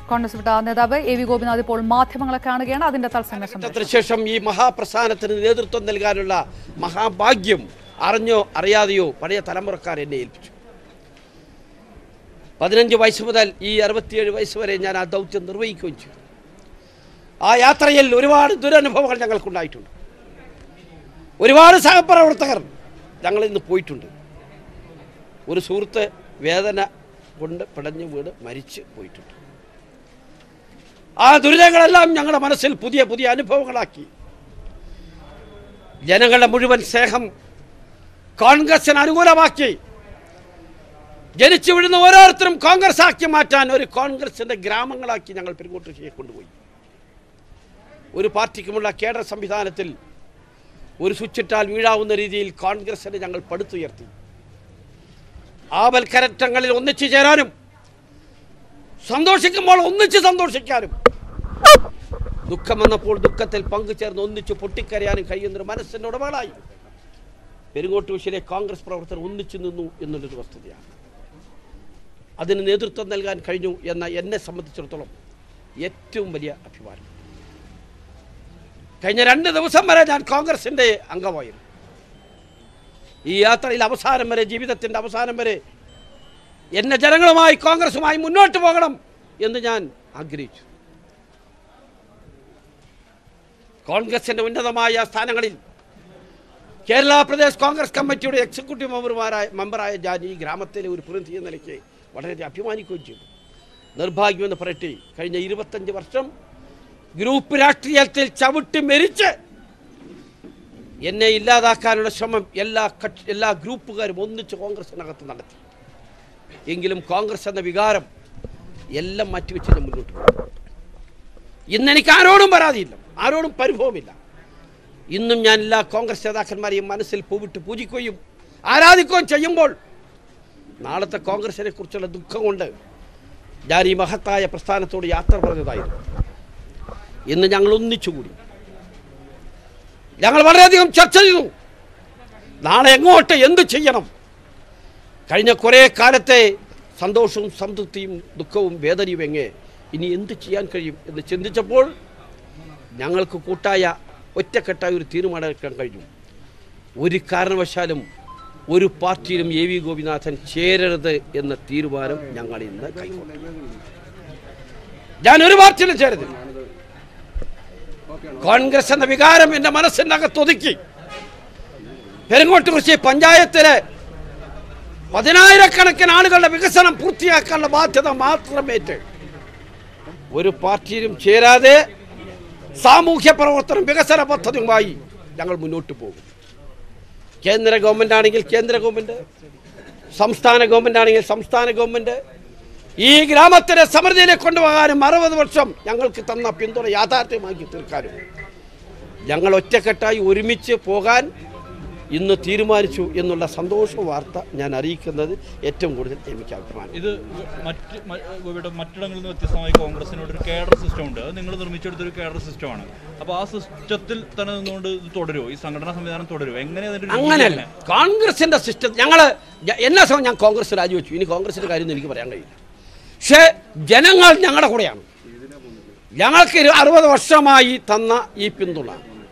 കോൺഗ്രസ് വിട്ട നേതാവ് A V Gopinath ഇപ്പോൾ മാധ്യമങ്ങളെ കാണുകയാണ് അതിന്റെ തത്സമയ സംപ്രേഷണം ഘട്ടത്തിന് ശേഷം ഈ മഹാപ്രസ്ഥാനത്തിന് നേതൃത്വം നൽകാനുള്ള മഹാഭാഗ്യം അറിഞ്ഞോ അറിയാതെയോ പഴയ തലമുറക്കാർ എന്നെ ഏൽപ്പിച്ചു പതിനഞ്ച് വയസ്സ് മുതൽ ഈ അറുപത്തിയേഴ് വയസ്സ് വരെ ഞാൻ ആ ദൗത്യം നിർവഹിക്കുകയും ചെയ്തു ആ യാത്രയിൽ ഒരുപാട് ദുരനുഭവങ്ങൾ ഞങ്ങൾക്കുണ്ടായിട്ടുണ്ട് ഒരുപാട് സഹപ്രവർത്തകർ ഞങ്ങൾ ഇന്ന് പോയിട്ടുണ്ട് ഒരു സുഹൃത്ത് വേദന കൊണ്ട് പിടഞ്ഞു വീട് മരിച്ച് പോയിട്ടുണ്ട് ആ ദുരിതങ്ങളെല്ലാം ഞങ്ങളുടെ മനസ്സിൽ പുതിയ പുതിയ അനുഭവങ്ങളാക്കി ജനങ്ങളുടെ മുഴുവൻ സ്നേഹം കോൺഗ്രസിന് അനുകൂലമാക്കി ജനിച്ചു വിടുന്ന ഓരോരുത്തരും കോൺഗ്രസ് ആക്കി മാറ്റാൻ ഒരു കോൺഗ്രസിന്റെ ഗ്രാമങ്ങളാക്കി ഞങ്ങൾ പെരുങ്ങോട്ടുകൃഷിയെ കൊണ്ടുപോയി ഒരു പാർട്ടിക്കുമുള്ള കേഡർ സംവിധാനത്തിൽ ഒരു സ്വിച്ചിട്ടാൽ വീഴാവുന്ന രീതിയിൽ കോൺഗ്രസിനെ ഞങ്ങൾ പടുത്തുയർത്തി ആപൽക്കരറ്റങ്ങളിൽ ഒന്നിച്ചു ചേരാനും സന്തോഷിക്കുമ്പോൾ ഒന്നിച്ച് സന്തോഷിക്കാനും ദുഃഖം വന്നപ്പോൾ ദുഃഖത്തിൽ പങ്കുചേർന്ന് ഒന്നിച്ച് പൊട്ടിക്കരയാനും കഴിയുന്നൊരു മനസ്സിൻ്റെ ഉടമകളായി പെരുങ്ങോട്ടൂശിലെ കോൺഗ്രസ് പ്രവർത്തകർ ഒന്നിച്ചു നിന്നു എന്നുള്ളൊരു വസ്തുതയാണ് അതിന് നേതൃത്വം നൽകാൻ കഴിഞ്ഞു എന്ന എന്നെ സംബന്ധിച്ചിടത്തോളം ഏറ്റവും വലിയ അഭിമാനം കഴിഞ്ഞ രണ്ട് ദിവസം വരെ ഞാൻ കോൺഗ്രസിൻ്റെ അംഗമായിരുന്നു ഈ യാത്രയിൽ അവസാനം വരെ ജീവിതത്തിൻ്റെ അവസാനം വരെ എന്നെ ജനങ്ങളുമായി കോൺഗ്രസുമായി മുന്നോട്ട് പോകണം എന്ന് ഞാൻ ആഗ്രഹിച്ചു കോൺഗ്രസിന്റെ ഉന്നതമായ സ്ഥാനങ്ങളിൽ കേരള പ്രദേശ് കോൺഗ്രസ് കമ്മിറ്റിയുടെ എക്സിക്യൂട്ടീവ് മെമ്പർമാരായ മെമ്പറായ ഞാൻ ഈ ഗ്രാമത്തിലെ ഒരു പ്രതിനിധി എന്ന നിലയ്ക്ക് വളരെ അഭിമാനിക്കുകയും ചെയ്തു നിർഭാഗ്യമെന്ന് പറയട്ടെ കഴിഞ്ഞ ഇരുപത്തഞ്ച് വർഷം ഗ്രൂപ്പ് രാഷ്ട്രീയത്തിൽ ചവിട്ടി മെരിച്ച് എന്നെ ഇല്ലാതാക്കാനുള്ള ശ്രമം എല്ലാ കക്ഷി എല്ലാ ഗ്രൂപ്പുകാരും ഒന്നിച്ച് കോൺഗ്രസിനകത്ത് നടത്തി എങ്കിലും കോൺഗ്രസ് എന്ന വികാരം എല്ലാം മാറ്റിവെച്ച് ഞാൻ മുന്നോട്ട് പോകും ഇന്ന് എനിക്ക് ആരോടും പരാതിയില്ല ആരോടും പരിഭവമില്ല ഇന്നും ഞാൻ എല്ലാ കോൺഗ്രസ് നേതാക്കന്മാരെയും മനസ്സിൽ പൂവിട്ട് പൂജിക്കുകയും ആരാധിക്കുകയും ചെയ്യുമ്പോൾ നാളത്തെ കോൺഗ്രസിനെ കുറിച്ചുള്ള ദുഃഖം കൊണ്ട് ഞാൻ ഈ മഹത്തായ പ്രസ്ഥാനത്തോട് യാത്ര പറഞ്ഞതായിരുന്നു ഇന്ന് ഞങ്ങൾ ഒന്നിച്ചുകൂടി ഞങ്ങൾ വളരെയധികം ചർച്ച ചെയ്തു നാളെ എങ്ങോട്ട് എന്ത് ചെയ്യണം കഴിഞ്ഞ കുറേ കാലത്തെ സന്തോഷവും സംതൃപ്തിയും ദുഃഖവും വേദനയും എങ്ങനെ ഇനി എന്ത് ചെയ്യാൻ കഴിയും എന്ന് ചിന്തിച്ചപ്പോൾ ഞങ്ങൾക്ക് കൂട്ടായ ഒറ്റക്കെട്ടായ ഒരു തീരുമാനം എടുക്കാൻ കഴിഞ്ഞു ഒരു കാരണവശാലും ഒരു പാർട്ടിയിലും എ വി ഗോപിനാഥൻ ചേരരുത് എന്ന തീരുമാനം ഞങ്ങൾ ഇന്ന് കൈക്കൊണ്ടു ഞാൻ ഒരു പാർട്ടിയിലും ചേരുന്നില്ല കോൺഗ്രസ് എന്ന വികാരം എൻ്റെ മനസ്സിൻ്റെ അകത്ത് ഒതുക്കി പെരുങ്ങോട്ടുകുറിശി പഞ്ചായത്തിലെ പതിനായിരക്കണക്കിന് ആളുകളുടെ വികസനം പൂർത്തിയാക്കാനുള്ള ബാധ്യത മാത്രമേറ്റ് ഒരു പാർട്ടിയിലും ചേരാതെ സാമൂഹ്യ പ്രവർത്തനം വികസന പദ്ധതിയുമായി ഞങ്ങൾ മുന്നോട്ട് പോകും കേന്ദ്ര ഗവൺമെൻറ് ആണെങ്കിൽ കേന്ദ്ര ഗവൺമെൻറ് സംസ്ഥാന ഗവൺമെൻറ് ആണെങ്കിൽ സംസ്ഥാന ഗവൺമെൻറ് ഈ ഗ്രാമത്തിനെ സമൃദ്ധിയിലേക്ക് കൊണ്ടുപോകാനും അറുപത് വർഷം ഞങ്ങൾക്ക് തന്ന പിന്തുണ യാഥാർത്ഥ്യമാക്കി തീർക്കാനും ഞങ്ങൾ ഒറ്റക്കെട്ടായി ഒരുമിച്ച് പോകാൻ ഇന്ന് തീരുമാനിച്ചു എന്നുള്ള സന്തോഷ വാർത്ത ഞാൻ അറിയിക്കുന്നത് ഏറ്റവും കൂടുതൽ എനിക്ക് അഭിമാനം ഇത് മറ്റ് മ- ഇവിടെ മറ്റിടങ്ങളിൽ നിന്ന് വ്യത്യസ്തമായി കോൺഗ്രസിനോട് ഒരു കേഡർ സിസ്റ്റം ഉണ്ട് അത് നിങ്ങൾ നിർമ്മിച്ചെടുത്തൊരു കേഡർ സിസ്റ്റമാണ് അപ്പോൾ ആ സിസ്റ്റത്തിൽ തന്നെ നിന്നുകൊണ്ട് ഇത് തുടരുമോ ഈ സംഘടനാ സംവിധാനം തുടരുമോ എങ്ങനെ അതിന്റെ ഒരു രീതി അങ്ങനെയല്ല എങ്ങനെ? കോൺഗ്രസിന്റെ സിസ്റ്റം ഞങ്ങൾ എല്ലാ സമയം ഞാൻ കോൺഗ്രസ് രാജിവെച്ചു ഇനി കോൺഗ്രസിന്റെ കാര്യം എനിക്ക് പറയാൻ കഴിയില്ല പക്ഷേ ജനങ്ങൾ ഞങ്ങളുടെ കൂടെയാണ് ഞങ്ങൾക്ക് ഇരു- അറുപത് വർഷമായി തന്ന ഈ പിന്തുണ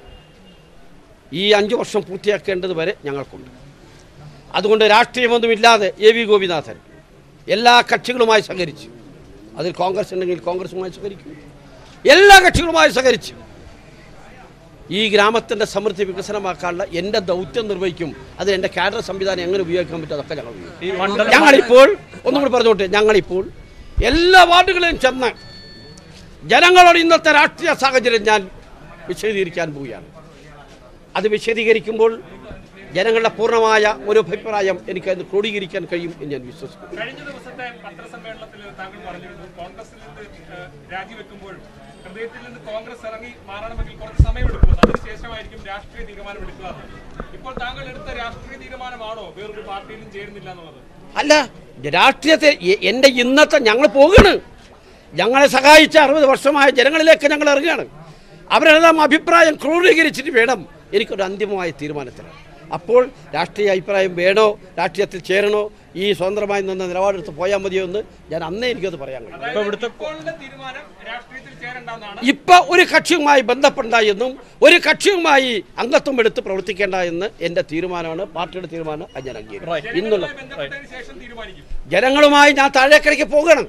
ഈ അഞ്ച് വർഷം പൂർത്തിയാക്കേണ്ടത് വരെ ഞങ്ങൾക്കുണ്ട് അതുകൊണ്ട് രാഷ്ട്രീയമൊന്നുമില്ലാതെ എ വി ഗോപിനാഥൻ എല്ലാ കക്ഷികളുമായി സഹകരിച്ചു അതിൽ കോൺഗ്രസ് ഉണ്ടെങ്കിൽ കോൺഗ്രസുമായി സഹകരിക്കും എല്ലാ കക്ഷികളുമായി സഹകരിച്ചു ഈ ഗ്രാമത്തിൻ്റെ സമൃദ്ധി വികസനമാക്കാനുള്ള എൻ്റെ ദൗത്യം നിർവഹിക്കും അത് എൻ്റെ കാഡർ സംവിധാനം എങ്ങനെ ഉപയോഗിക്കാൻ പറ്റും അതൊക്കെ ഞങ്ങൾ ഉപയോഗിക്കും ഈ മണ്ഡലം ഞങ്ങളിപ്പോൾ ഒന്നും കൂടി പറഞ്ഞോട്ടെ ഞങ്ങളിപ്പോൾ എല്ലാ വാർഡുകളിലും ചെന്ന് ജനങ്ങളോട് ഇന്നത്തെ രാഷ്ട്രീയ സാഹചര്യം ഞാൻ വിശദീകരിക്കാൻ പോവുകയാണ് അത് വിശദീകരിക്കുമ്പോൾ ജനങ്ങളുടെ പൂർണ്ണമായ ഒരു അഭിപ്രായം എനിക്കത് ക്രോഡീകരിക്കാൻ കഴിയും എന്ന് ഞാൻ വിശ്വസിക്കുന്നു കഴിഞ്ഞ ദിവസത്തെ പത്രസമ്മേളനത്തിൽ താങ്കൾ പറഞ്ഞിരുന്നു കോൺഗ്രസിൽ നിന്ന് ഏഹ്, രാജിവെക്കുമ്പോൾ ഹൃദയത്തിൽ നിന്ന് കോൺഗ്രസ് ഇറങ്ങി മാറണമെങ്കിൽ കുറച്ച് സമയമെടുക്കും അതിനുശേഷമായിരിക്കും രാഷ്ട്രീയ തീരുമാനം എടുക്കുക എന്ന്. ഇപ്പോൾ താങ്കൾ എടുത്ത രാഷ്ട്രീയ തീരുമാനമാണോ വേറൊരു പാർട്ടിയിലും ചേരുന്നില്ല എന്നുള്ളത് അല്ല രാഷ്ട്രീയത്തെ എ- എൻ്റെ ഇന്നത്തെ ഞങ്ങൾ പോവുകയാണ് ഞങ്ങളെ സഹായിച്ച അറുപത് വർഷമായ ജനങ്ങളിലേക്ക് ഞങ്ങൾ ഇറങ്ങുകയാണ് അവരെല്ലാം അഭിപ്രായം ക്രോഡീകരിച്ചിട്ട് വേണം എനിക്കൊരു അന്തിമമായ തീരുമാനത്തിന് അപ്പോൾ രാഷ്ട്രീയ അഭിപ്രായം വേണോ രാഷ്ട്രീയത്തിൽ ചേരണോ ഈ സ്വതന്ത്രമായി നിന്ന് നിലപാടെടുത്ത് പോയാൽ മതിയോ എന്ന് ഞാൻ അന്നേ എനിക്കത് പറയാൻ കഴിയും ഇപ്പൊ ഇവിടുത്തെ ഇപ്പോഴുള്ള തീരുമാനം രാഷ്ട്രീയത്തിൽ ചേരണ്ടെന്നാണ് ഇപ്പൊ ഒരു കക്ഷിയുമായി ബന്ധപ്പെടണ്ട എന്നും ഒരു കക്ഷിയുമായി അംഗത്വം എടുത്ത് പ്രവർത്തിക്കേണ്ട എന്ന് എന്റെ തീരുമാനമാണ് പാർട്ടിയുടെ തീരുമാനം അത് ഞാൻ അംഗീകരിക്കും ഇന്നുള്ള ബന്ധപ്പെട്ടതിന് ശേഷം തീരുമാനിക്കും ജനങ്ങളുമായി ഞാൻ താഴേക്കരയ്ക്ക് പോകണം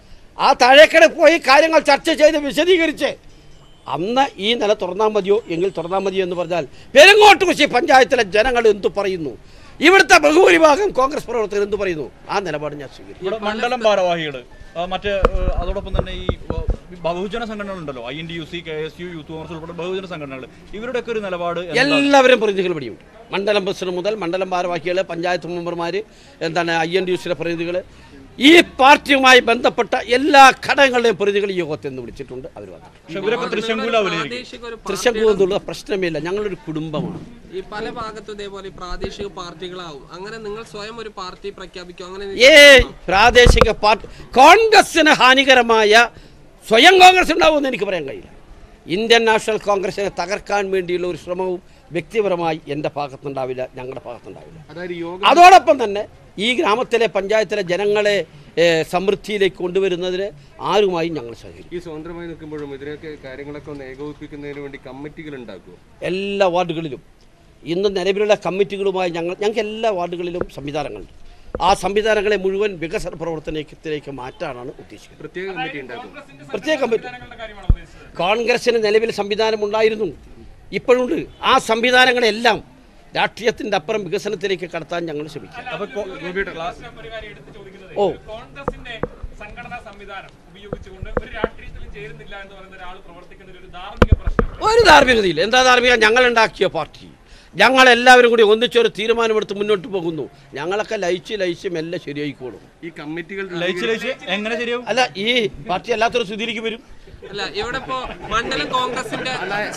ആ താഴേക്കര പോയി കാര്യങ്ങൾ ചർച്ച ചെയ്ത് വിശദീകരിച്ച് അന്ന് ഈ നില തുറന്നാൽ മതിയോ എങ്കിൽ തുറന്നാൽ മതിയോ എന്ന് പറഞ്ഞാൽ പെരുങ്ങോട്ടുകുശി പഞ്ചായത്തിലെ ജനങ്ങൾ എന്തു പറയുന്നു ഇവിടുത്തെ ബഹുഭൂരിഭാഗം കോൺഗ്രസ് പ്രവർത്തകർ എന്തു പറയുന്നു ആ നിലപാട് ഞാൻ സ്വീകരിക്കും ഇവിടെ മണ്ഡലം ഭാരവാഹികൾ മറ്റേ ഏഹ്, അതോടൊപ്പം തന്നെ ഈ ഏഹ്, ബഹുജന സംഘടനകളുണ്ടല്ലോ I N T U C K S U youth Congress ഉൾപ്പെടെ ബഹുജന സംഘടനകൾ ഇവരുടെയൊക്കെ ഒരു നിലപാട് എന്താ? എല്ലാവരും പ്രതിനിധികൾ ഇവിടെയുണ്ട് മണ്ഡലം പ്രസിഡന്റ് മുതൽ മണ്ഡലം ഭാരവാഹികൾ പഞ്ചായത്ത് മെമ്പർമാർ എന്താണ് ഐ എൻ ഡി യുസിയുടെ പ്രതിനിധികൾ ഈ പാർട്ടിയുമായി ബന്ധപ്പെട്ട എല്ലാ ഘടകങ്ങളുടെയും പ്രതിനിധികൾ ഈ യോഗത്തിൽ നിന്ന് വിളിച്ചിട്ടുണ്ട് അവർ വന്നു പക്ഷെ ഇവരൊക്കെ തൃശങ്കൂലാവിലായിരിക്കും പ്രാദേശിക ഒരു തൃശ്ശങ്കൂർ എന്നുള്ള പ്രശ്നമില്ല ഞങ്ങളൊരു കുടുംബമാണ് ഈ പല ഭാഗത്തും ഇതേപോലെ ഈ പ്രാദേശിക പാർട്ടികളാവും അങ്ങനെ നിങ്ങൾ സ്വയം ഒരു പാർട്ടി പ്രഖ്യാപിക്കും അങ്ങനെ ഏ പ്രാദേശിക പാർട്ടി കോൺഗ്രസിന് ഹാനികരമായ സ്വയം കോൺഗ്രസ് ഉണ്ടാവുമെന്ന് എനിക്ക് പറയാൻ കഴിയില്ല ഇന്ത്യൻ നാഷണൽ കോൺഗ്രസിനെ തകർക്കാൻ വേണ്ടിയുള്ള ഒരു ശ്രമവും വ്യക്തിപരമായി എൻ്റെ ഭാഗത്തുണ്ടാവില്ല ഞങ്ങളുടെ ഭാഗത്തുണ്ടാവില്ല അതായത് യോഗ അതോടൊപ്പം തന്നെ ഈ ഗ്രാമത്തിലെ പഞ്ചായത്തിലെ ജനങ്ങളെ ഏ, സമൃദ്ധിയിലേക്ക് കൊണ്ടുവരുന്നതിന് ആരുമായും ഞങ്ങൾ സഹകരിക്കും ഈ സ്വതന്ത്രമായി നിൽക്കുമ്പോഴും ഇതിനൊക്കെ കാര്യങ്ങളൊക്കെ ഒന്ന് ഏകോപിപ്പിക്കുന്നതിന് വേണ്ടി കമ്മിറ്റികൾ ഉണ്ടാക്കുമോ എല്ലാ വാർഡുകളിലും ഇന്ന് നിലവിലുള്ള കമ്മിറ്റികളുമായി ഞങ്ങൾ ഞങ്ങൾക്ക് എല്ലാ വാർഡുകളിലും സംവിധാനങ്ങളുണ്ട് ആ സംവിധാനങ്ങളെ മുഴുവൻ വികസന പ്രവർത്തനത്തിലേക്ക് മാറ്റാനാണ് ഉദ്ദേശിക്കുന്നത് പ്രത്യേക കമ്മിറ്റി ഉണ്ടാക്കും പ്രത്യേക കമ്മിറ്റി സംവിധാനങ്ങളുടെ കാര്യമാണ് ഉദ്ദേശിച്ചത് കോൺഗ്രസിന് നിലവിൽ സംവിധാനം ഉണ്ടായിരുന്നു ഇപ്പോഴുണ്ട് ആ സംവിധാനങ്ങളെല്ലാം രാഷ്ട്രീയത്തിൻ്റെ അപ്പുറം വികസനത്തിലേക്ക് കടത്താൻ ഞങ്ങൾ ശ്രമിക്കും അപ്പൊ കോ- പ്രശ്നം ഒരു കാര്യം എടുത്ത് ചോദിക്കുന്നത് ഓ. ഒരു കോൺഗ്രസിന്റെ സംഘടനാ സംവിധാനം ഉപയോഗിച്ചുകൊണ്ട് ഒരു രാഷ്ട്രീയത്തിലും ചേരുന്നില്ല എന്ന് പറയുന്ന ഒരാൾ പ്രവർത്തിക്കുന്ന ഒരു ധാർമ്മിക പ്രശ്നം ഒരു ധാർമ്മികതയില്ല എന്താ ധാർമ്മിക ഞങ്ങൾ ഉണ്ടാക്കിയ പാർട്ടി ഞങ്ങൾ എല്ലാവരും കൂടി ഒന്നിച്ചൊരു തീരുമാനമെടുത്ത് മുന്നോട്ട് പോകുന്നു ഞങ്ങളൊക്കെ ലയിച്ച് ലയിച്ച് മെല്ലെ ശരിയായിക്കോളും ഈ കമ്മിറ്റികൾ ലയിച്ച് ലയിച്ച് എങ്ങനെ ശരിയാവും അല്ല ഈ പാർട്ടി അല്ലാത്തൊരു സ്ഥിതിയിലേക്ക് വരും അല്ല ഇവിടെ ഇപ്പോ മണ്ഡലം കോൺഗ്രസിന്റെ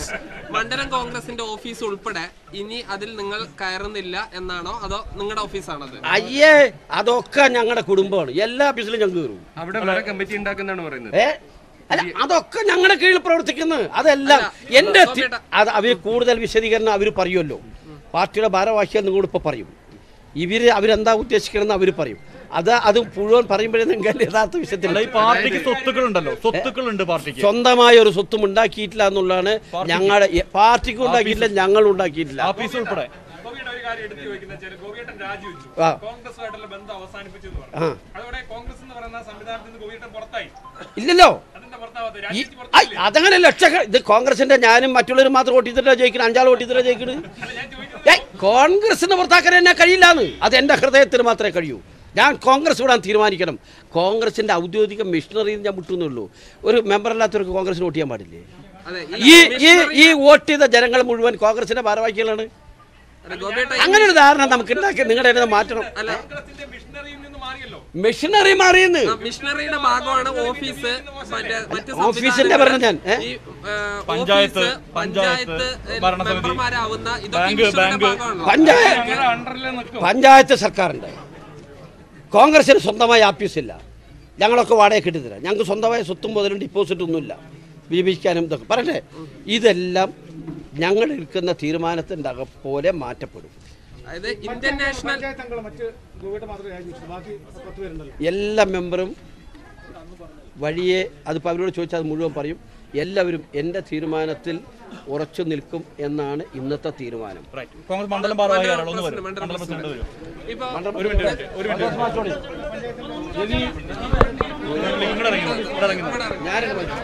മണ്ഡലം കോൺഗ്രസിന്റെ ഓഫീസ് ഉൾപ്പെടെ ഇനി അതിൽ നിങ്ങൾ കയറുന്നില്ല എന്നാണോ അതോ നിങ്ങളുടെ ഓഫീസാണത് അയ്യേ അതൊക്കെ ഞങ്ങളുടെ കുടുംബമാണ് എല്ലാ ഓഫീസിലും ഞങ്ങൾ കയറും അവിടെ വേറെ കമ്മിറ്റി ഉണ്ടാക്കുന്നതാണ് പറയുന്നത് ഏ അല്ല അതൊക്കെ ഞങ്ങളുടെ കീഴിൽ പ്രവർത്തിക്കുന്നത് അതെല്ലാം അല്ല, എൻ്റെ തി- ഗോപിയേട്ടാ. അത് അവർ കൂടുതൽ വിശദീകരണം അവർ പറയുമല്ലോ പാർട്ടിയുടെ ഭാരവാഹികൾ നിങ്ങളോട് ഇപ്പോൾ പറയും ഇവർ അവരെന്താ ഉദ്ദേശിക്കണമെന്ന് അവർ പറയും അത് അത് മുഴുവൻ പറയുമ്പോഴേ നിങ്ങൾക്ക് യഥാർത്ഥ വിഷയത്തിൽ അല്ല ഈ പാർട്ടിക്ക് സ്വത്തുക്കൾ ഉണ്ടല്ലോ സ്വത്തുക്കൾ ഉണ്ട് പാർട്ടിക്ക് സ്വന്തമായ ഒരു സ്വത്തും ഉണ്ടാക്കിയിട്ടില്ല എന്നുള്ളതാണ് ഞങ്ങളുടെ പാർട്ടിക്ക് ഉണ്ടാക്കിയിട്ടില്ല ഞങ്ങൾ ഉണ്ടാക്കിയിട്ടില്ല ആഫീസ് ഉൾപ്പെടെ ഗോപിയുടെ ഒരു കാര്യം എടുത്തു ചോദിക്കുന്നത് വെച്ചാൽ ഗോപിയേട്ടൻ രാജിവെച്ചു ആ. കോൺഗ്രസുമായിട്ടുള്ള ബന്ധം അവസാനിപ്പിച്ചു എന്ന് ആ. പറഞ്ഞു അതോടെ കോൺഗ്രസ് എന്ന് പറയുന്ന സംവിധാനത്തിൽ നിന്ന് ഗോപിയേട്ടൻ പുറത്തായി ഇല്ലല്ലോ അതിന്റെ പുറത്താവാതെ ഈ രാജിവെച്ച് ഐ, പുറത്തായില്ലേ അതങ്ങനെ ലക്ഷങ്ങൾ ഇത് കോൺഗ്രസിന്റെ ഞാനും മറ്റുള്ളവരും മാത്രം വോട്ട് ചെയ്തിട്ടാ ജയിക്കണം അഞ്ചാൾ വോട്ട് ചെയ്തിട്ടാ ജയിക്കണത് ഞാൻ ചോദിക്കുന്നത് ഏയ് കോൺഗ്രസിന് പുറത്താക്കാൻ എന്നെ കഴിയില്ലാന്ന് അത് എൻ്റെ ഹൃദയത്തിന് മാത്രമേ കഴിയൂ ഞാൻ കോൺഗ്രസ് വിടാൻ തീരുമാനിക്കണം കോൺഗ്രസിന്റെ ഔദ്യോഗിക മിഷണറിയിൽ ഞാൻ വിട്ടുന്നുള്ളൂ ഒരു മെമ്പറല്ലാത്തവർക്ക് കോൺഗ്രസിന് വോട്ട് ചെയ്യാൻ പാടില്ലേ അതെ ഈ ഈ ഈ വോട്ട് ചെയ്ത ജനങ്ങൾ മുഴുവൻ കോൺഗ്രസിന്റെ ഭാരവാഹികളാണ് അല്ല, ഗോപിയേട്ട അങ്ങനെ ഒരു ധാരണ നമുക്ക് ഉണ്ടാക്കി നിങ്ങളുടെ ഇടയിൽ നിന്ന് മാറ്റണം കോൺഗ്രസിന്റെ മിഷണറിയിൽ നിന്ന് മാറിയല്ലോ മിഷണറി മാറിയെന്ന് മിഷണറിയുടെ ഭാഗമാണ് ഓഫീസ് മറ്റേ മറ്റ് ഓഫീസിന്റെ പറഞ്ഞ ഞാൻ, ഏ? ഈ, ഏ, പഞ്ചായത്ത്, ഓഫീസ്, പഞ്ചായത്ത്, പഞ്ചായത്ത് ഭരണസമിതി, മെമ്പർമാരാവുന്ന ഇതൊക്കെ ബാങ്ക്, മിഷണറിയുടെ ബാങ്ക്. ഭാഗമാണല്ലോ പഞ്ചായത്ത് പഞ്ചായത്ത് സർക്കാരുണ്ട് കോൺഗ്രസിന് സ്വന്തമായ ആഫീസില്ല ഞങ്ങളൊക്കെ വാടക കിട്ടിത്തരാം ഞങ്ങൾക്ക് സ്വന്തമായ സ്വത്തും മുതലും ഡിപ്പോസിറ്റ് ഒന്നുമില്ല വിഭജിക്കാനും ഇതൊക്കെ പറയട്ടെ ഇതെല്ലാം ഞങ്ങൾ എടുക്കുന്ന തീരുമാനത്തിൻ്റെ അക പോലെ മാറ്റപ്പെടും അതായത് ഇന്ത്യൻ നാഷണൽ എല്ലാ മെമ്പറും വഴിയെ അതിപ്പോൾ അവരോട് ചോദിച്ചാൽ അത് മുഴുവൻ പറയും എല്ലാവരും എൻ്റെ തീരുമാനത്തിൽ ഉറച്ചു നിൽക്കും എന്നാണ് ഇന്നത്തെ തീരുമാനം റൈറ്റ് കോൺഗ്രസ് മണ്ഡലം ഭാരവാഹി ആരാളോ ഒന്ന് വരും മണ്ഡലം മണ്ഡലം പ്രസിഡന്റ് വരും ഇപ്പൊ ഒരു മിനിറ്റ് ഒരു മിനിറ്റ് ഇങ്ങോട്ട് ഇറങ്ങി ഇവിടെ ഇറങ്ങി ഞാനിത് മതി.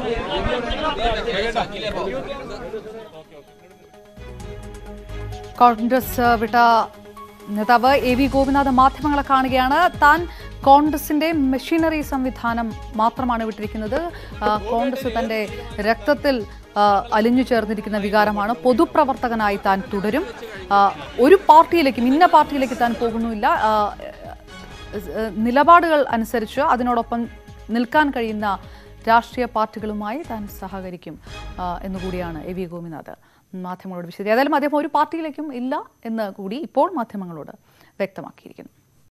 കോൺഗ്രസ് വിട്ട നേതാവ് എ വി ഗോപിനാഥ് മാധ്യമങ്ങളെ കാണുകയാണ് താൻ കോൺഗ്രസിന്റെ മെഷീനറി സംവിധാനം മാത്രമാണ് വിട്ടിരിക്കുന്നത് ആ, കോൺഗ്രസ് തന്റെ രക്തത്തിൽ ആ, അലിഞ്ഞു ചേർന്നിരിക്കുന്ന വികാരമാണ് പൊതുപ്രവർത്തകനായി താൻ തുടരും ആ, ഒരു പാർട്ടിയിലേക്കും ഇന്ന പാർട്ടിയിലേക്ക് താൻ പോകുന്നുമില്ല ആ, ഏഹ് നിലപാടുകൾ അനുസരിച്ച് അതിനോടൊപ്പം നിൽക്കാൻ കഴിയുന്ന രാഷ്ട്രീയ പാർട്ടികളുമായി താൻ സഹകരിക്കും ആ, എന്നുകൂടിയാണ് എ വി ഗോപിനാഥ് മാധ്യമങ്ങളോട് വിശദീകരിച്ചത് ഏതായാലും അദ്ദേഹം ഒരു പാർട്ടിയിലേക്കും ഇല്ല എന്ന് കൂടി ഇപ്പോൾ മാധ്യമങ്ങളോട് വ്യക്തമാക്കിയിരിക്കുന്നു